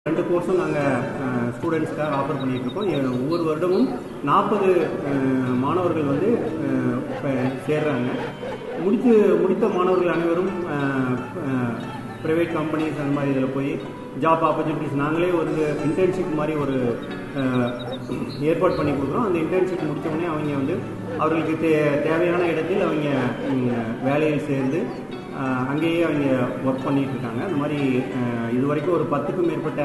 ரெண்டு கோர்ஸும் நாங்கள் ஸ்டூடெண்ட்ஸ்க்காக ஆஃபர் பண்ணிட்டு இருக்கோம் எ- ஒவ்வொரு வருடமும் நாற்பது மாணவர்கள் வந்து அஹ், இப்ப சேர்றாங்க முடித்து முடித்த மாணவர்கள் அனைவரும் ப்ரைவேட் கம்பெனிஸ் அந்த மாதிரி இதில் போய் ஜாப் ஆப்பர்ச்சுனிட்டிஸ் நாங்களே ஒரு இன்டர்ன்ஷிப் மாதிரி ஒரு அஹ், ஏற்பாடு பண்ணி கொடுக்குறோம் அந்த இன்டர்ன்ஷிப் முடிச்ச உடனே அவங்க வந்து அவர்களுக்கு தே தேவையான இடத்தில் அவங்க ம், வேலையில் சேர்ந்து ஆஹ் அங்கேயே அவங்க ஒர்க் பண்ணிட்டு இருக்காங்க அந்த மாதிரி ஆஹ் இது வரைக்கும் ஒரு பத்துக்கும் மேற்பட்ட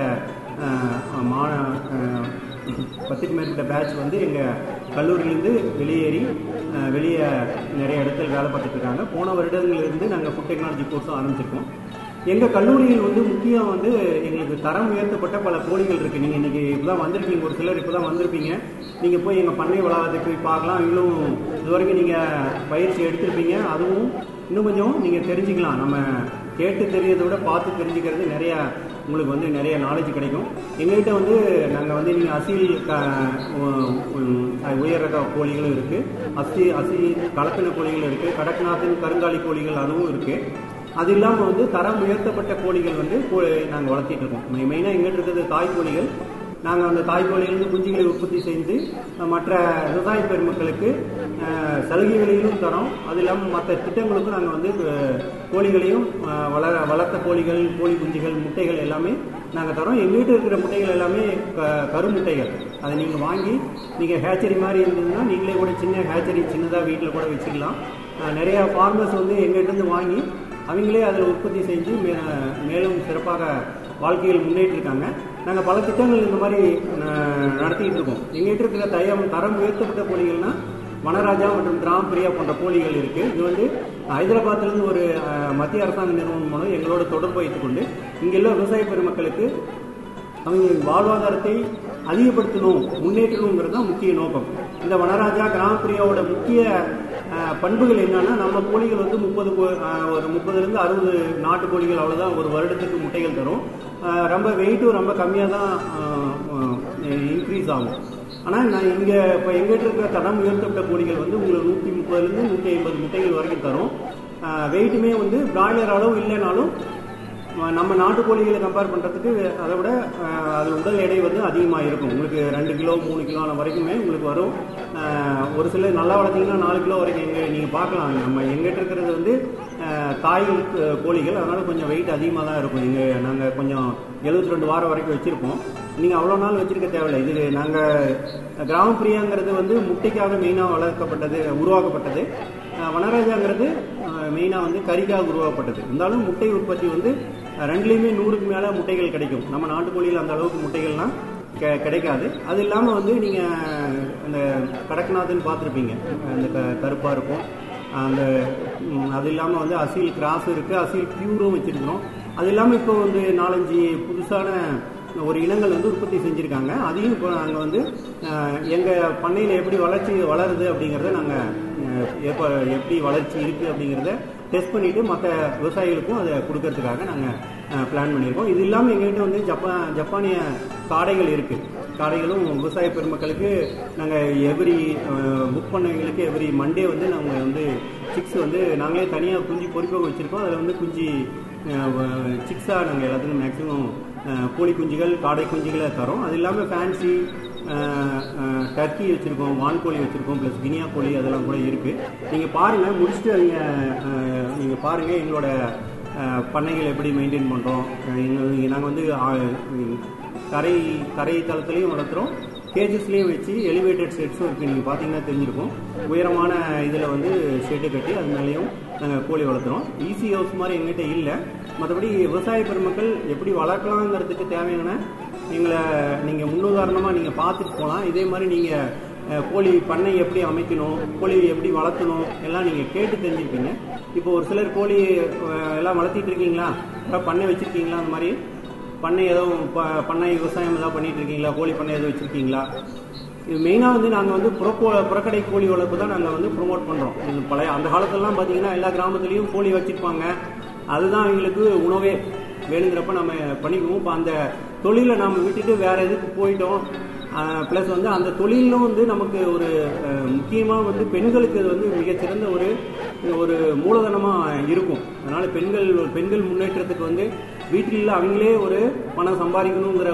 ஆஹ் மாண ஆஹ் பத்துக்கும் மேற்பட்ட பேட்ச் வந்து எங்கள் கல்லூரியிலேருந்து வெளியேறி ஆஹ் வெளியே நிறைய இடத்துல வேலை பார்த்துட்டு இருக்காங்க போன வருடங்களிலிருந்து நாங்கள் ஃபுட் டெக்னாலஜி கோர்ஸும் ஆரம்பிச்சிருக்கோம் எங்கள் கல்லூரியில் வந்து முக்கியம் வந்து எங்களுக்கு தரம் உயர்த்தப்பட்ட பல கோழிகள் இருக்குது நீங்கள் இன்றைக்கி இப்போ தான் வந்திருக்கீங்க ஒரு சிலர் இப்போ தான் வந்திருப்பீங்க நீங்கள் போய் எங்கள் பண்ணை வளாகத்துக்கு போய் பார்க்கலாம் இன்னும் இது வரைக்கும் நீங்கள் பயிற்சி எடுத்திருப்பீங்க அதுவும் இன்னும் கொஞ்சம் நீங்கள் தெரிஞ்சுக்கலாம் நம்ம கேட்டு தெரியறதை விட பார்த்து தெரிஞ்சுக்கிறது நிறைய உங்களுக்கு வந்து நிறைய நாலேஜ் கிடைக்கும் எங்ககிட்ட வந்து நாங்கள் வந்து நீங்கள் அசில் க உ- உ- உயர் ரக கோழிகளும் இருக்குது அசி அசி கலப்பின கோழிகள் இருக்குது கடக்நாத்தின் கருங்காலி கோழிகள் அதுவும் இருக்குது அது இல்லாமல் வந்து தரம் உயர்த்தப்பட்ட கோழிகள் வந்து நாங்கள் வளர்த்திட்டு இருக்கோம் மெயினாக எங்கிட்ட இருக்கிறது தாய் கோழிகள் நாங்கள் அந்த தாய் கோழிலிருந்து குஞ்சுகளை உற்பத்தி செய்து அஹ், மற்ற விவசாய பெருமக்களுக்கு அஹ், சலுகை விலையிலும் தரோம் அது இல்லாமல் மற்ற திட்டங்களுக்கும் நாங்கள் வந்து அஹ், கோழிகளையும் அஹ், வளர வளர்த்த கோழிகள் கோழி குஞ்சுகள் முட்டைகள் எல்லாமே நாங்கள் தரோம் எங்ககிட்ட இருக்கிற முட்டைகள் எல்லாமே க கருமுட்டைகள் அதை நீங்கள் வாங்கி நீங்கள் ஹேச்சரி மாதிரி இருந்ததுன்னா நீங்களே கூட சின்ன ஹேச்சரி சின்னதாக வீட்டில் கூட வச்சுக்கலாம் அஹ், நிறைய ஃபார்மர்ஸ் வந்து எங்ககிட்ட இருந்து வாங்கி அவங்களே அதில் உற்பத்தி செஞ்சு மே- மேலும் சிறப்பாக வாழ்க்கையில் முன்னேற்றி இருக்காங்க நாங்கள் பல திட்டங்கள் இந்த மாதிரி ந- நடத்திட்டு இருக்கோம் எங்ககிட்ட இருக்கிற தயம் தரம் உயர்த்தப்பட்ட கோழிகள்னா வனராஜா மற்றும் கிராம் பிரியா போன்ற கோழிகள் இருக்கு இது வந்து ஹைதராபாத்திலிருந்து ஒரு அஹ், மத்திய அரசாங்க நிறுவனம் மூலம் எங்களோட தொடர்பு வைத்துக் கொண்டு இங்குள்ள விவசாய பெருமக்களுக்கு அவங்களின் வாழ்வாதாரத்தை அதிகப்படுத்தணும் முன்னேற்றணுங்கிறது தான் முக்கிய நோக்கம் இந்த வனராஜா கிராமப்பிரியாவோட முக்கிய அஹ், பண்புகள் என்னன்னா நம்ம கோழிகள் வந்து முப்பது ஒரு முப்பதுலேருந்து அறுபது நாட்டு கோழிகள் அவ்வளோதான் ஒரு வருடத்துக்கு முட்டைகள் தரும் அஹ், ரொம்ப வெயிட்டும் ரொம்ப கம்மியாக தான் இன்க்ரீஸ் ஆகும் ஆனால் நான் இங்கே இப்போ எங்கிட்ட இருக்கிற தடம் உயர்த்தப்பட்ட கோழிகள் வந்து உங்களுக்கு நூற்றி முப்பதுலேருந்து நூற்றி ஐம்பது முட்டைகள் வரைக்கும் தரும் வெயிட்டுமே வந்து பிராய்லர் அளவு இல்லைனாலும் அஹ் நம்ம நாட்டு கோழிகளை கம்பேர் பண்ணுறதுக்கு அதை விட அஹ், அதில் உடல் எடை வந்து அதிகமாக இருக்கும் உங்களுக்கு ரெண்டு கிலோ மூணு கிலோ வரைக்குமே உங்களுக்கு வரும் அஹ், ஒரு சிலர் நல்லா வளர்த்தீங்கன்னா நாலு கிலோ வரைக்கும் எங்க நீங்கள் பார்க்கலாம் நம்ம எங்கிட்ட இருக்கிறது வந்து அஹ், தாய் அஹ், கோழிகள் அதனால கொஞ்சம் வெயிட் அதிகமாக தான் இருக்கும் இங்கே நாங்கள் கொஞ்சம் 72 ரெண்டு வாரம் வரைக்கும் வச்சுருப்போம் நீங்கள் அவ்வளோ நாள் வச்சிருக்க தேவையில்லை இது நாங்கள் கிராமப்பிரியாங்கிறது வந்து முட்டைக்காக மெயினாக வளர்க்கப்பட்டது உருவாக்கப்பட்டது அஹ், வனராஜாங்கிறது மெயினாக வந்து கறிக்காக உருவாக்கப்பட்டது இருந்தாலும் முட்டை உற்பத்தி வந்து அஹ், ரெண்டுலேயுமே நூறுக்கு மேலே முட்டைகள் கிடைக்கும் நம்ம நாட்டுக்கோழியில் அந்த அளவுக்கு முட்டைகள்லாம் கெ- கிடைக்காது அது இல்லாமல் வந்து நீங்கள் அந்த கடக்நாத்னு பார்த்துருப்பீங்க அந்த க கருப்பாக இருக்கும் அந்த ம், அது இல்லாமல் வந்து அசீல் கிராஸ் இருக்குது அசீல் பியூரும் வச்சுருக்கிறோம் அது இல்லாமல் இப்போ வந்து நாலஞ்சு புதுசான ஒரு இனங்கள் வந்து உற்பத்தி செஞ்சுருக்காங்க அதையும் இப்போ நாங்கள் வந்து எங்கள் பண்ணையில் எப்படி வளர்ச்சி வளருது அப்படிங்கிறத நாங்கள் எப்போ எப்படி வளர்ச்சி இருக்குது அப்படிங்கிறத டெஸ்ட் பண்ணிவிட்டு மற்ற விவசாயிகளுக்கும் அதை கொடுக்கறதுக்காக நாங்கள் பிளான் பண்ணியிருக்கோம் இது இல்லாமல் எங்ககிட்ட வந்து ஜப்பான் ஜப்பானிய காடைகள் இருக்குது காடைகளும் விவசாய பெருமக்களுக்கு நாங்கள் எவ்ரி புக் பண்ணவங்களுக்கு எவ்ரி மண்டே வந்து நாங்கள் வந்து சிக்ஸ் வந்து நாங்களே தனியாக குஞ்சு பொறிப்பாக வச்சுருக்கோம் அதில் வந்து குஞ்சு சிக்ஸாக நாங்கள் எல்லாத்துக்கும் மேக்ஸிமம் கோழி குஞ்சுகள் காடை குஞ்சுகளை தரோம் அது இல்லாமல் ஃபேன்சி டர்க்கி வச்சுருக்கோம் வான்கோழி வச்சுருக்கோம் ப்ளஸ் கினியா கோழி அதெல்லாம் கூட இருக்குது நீங்கள் பாருங்கள் முடிச்சுட்டு அவங்க நீங்கள் பாருங்கள் எங்களோட அஹ், பண்ணைகள் எப்படி மெயின்டைன் பண்ணுறோம் எங்கள் நாங்கள் வந்து ஆ- தரை தரை தளத்துலையும் வளர்த்துறோம் கேஜஸ்லேயும் வச்சு எலிவேட்டட் ஷெட்ஸும் இருக்குது நீங்கள் பார்த்தீங்கன்னா தெரிஞ்சிருக்கும் உயரமான இதில் வந்து ஷெட்டு கட்டி அது மேலேயும் நாங்கள் கோழி வளர்த்துறோம் ஈஸி ஹவுஸ் மாதிரி எங்ககிட்ட இல்லை மற்றபடி விவசாய பெருமக்கள் எப்படி வளர்க்கலாங்கிறதுக்கு தேவையான எங்களை நீங்கள் முன்னுதாரணமாக நீங்கள் பார்த்துட்டு போகலாம் இதே மாதிரி நீங்கள் அஹ், கோழி பண்ணை எப்படி அமைக்கணும் கோழி எப்படி வளர்த்தணும் எல்லாம் நீங்கள் கேட்டு தெரிஞ்சிருப்பீங்க இப்போ ஒரு சிலர் கோழி அஹ், எல்லாம் வளர்த்திட்டு இருக்கீங்களா அப்புறம் பண்ணை வச்சுருக்கீங்களா அந்த மாதிரி பண்ணை எதுவும் ப- பண்ணை விவசாயம் ஏதாவது பண்ணிட்டு இருக்கீங்களா கோழி பண்ணை எதுவும் வச்சிருக்கீங்களா இது மெயினாக வந்து நாங்கள் வந்து புறக்கோ புறக்கடை கோழி வளர்ப்பு தான் நாங்கள் வந்து ப்ரொமோட் பண்ணுறோம் இது பழைய அந்த காலத்துலலாம் பார்த்தீங்கன்னா எல்லா கிராமத்துலேயும் கோழி வச்சிருப்பாங்க அதுதான் எங்களுக்கு உணவே வேணுங்கிறப்ப நம்ம பண்ணிக்குவோம் இப்போ அந்த தொழிலை நம்ம விட்டுட்டு வேற எதுக்கு போயிட்டோம் ப்ளஸ் வந்து அந்த தொழிலும் வந்து நமக்கு ஒரு முக்கியமாக வந்து பெண்களுக்கு அது வந்து மிகச்சிறந்த ஒரு ஒரு மூலதனமாக இருக்கும் அதனால பெண்கள் பெண்கள் முன்னேற்றத்துக்கு வந்து வீட்டில் அவங்களே ஒரு பணம் சம்பாதிக்கணுங்கிற